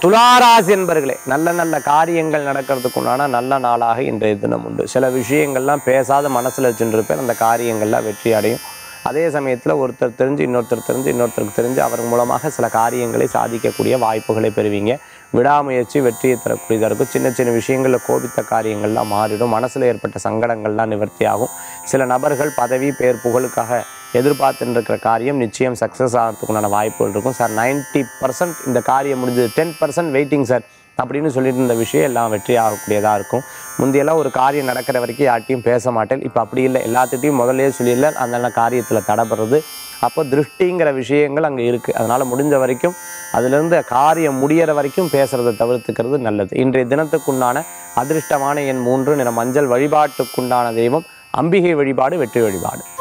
துளாராசி என்பர்களே நல்ல நல்ல காரியங்கள் நடக்கிறதுக்கு உண்டான நல்ல நாளாக இன்றைய தினம் உண்டு சில விஷயங்கள்லாம் பேசாத மனசில் வச்சுருப்பேன் அந்த காரியங்கள்லாம் வெற்றி அடையும் அதே சமயத்தில் ஒருத்தர் தெரிஞ்சு இன்னொருத்தர் தெரிஞ்சு இன்னொருத்தருக்கு தெரிஞ்சு அவர் மூலமாக சில காரியங்களை சாதிக்கக்கூடிய வாய்ப்புகளை பெறுவீங்க விடாமுயற்சி வெற்றியை தரக்கூடியதாக இருக்கும் சின்ன சின்ன விஷயங்களில் கோபித்த காரியங்கள்லாம் மாறிடும் மனசில் ஏற்பட்ட சங்கடங்கள்லாம் நிவர்த்தியாகும் சில நபர்கள் பதவி பேர் புகழுக்காக எதிர்பார்த்துட்டு இருக்கிற காரியம் நிச்சயம் சக்ஸஸ் ஆகிறதுக்குண்டான வாய்ப்புகள் இருக்கும் சார் 90% இந்த காரியம் முடிஞ்சது டென் பர்சன்ட் வெயிட்டிங் சார் அப்படின்னு சொல்லிட்டு இருந்த விஷயம் எல்லாம் வெற்றி ஆகக்கூடியதாக இருக்கும் முந்தையெல்லாம் ஒரு காரியம் நடக்கிற வரைக்கும் யார்ட்டையும் பேச மாட்டேன் இப்போ அப்படி இல்லை எல்லாத்துட்டையும் முதல்லயே சொல்லிடல அந்த காரியத்தில் தடைப்படுறது அப்போ திருஷ்டிங்கிற விஷயங்கள் அங்கே இருக்குது அதனால் முடிஞ்ச வரைக்கும் அதுலேருந்து காரியம் முடியிற வரைக்கும் பேசுகிறத தவிர்த்துக்கிறது நல்லது இன்றைய தினத்துக்குண்டான அதிர்ஷ்டமான எண் மூன்று நிற மஞ்சள் வழிபாட்டுக்குண்டான தெய்வம் அம்பிகை வழிபாடு வெற்றி வழிபாடு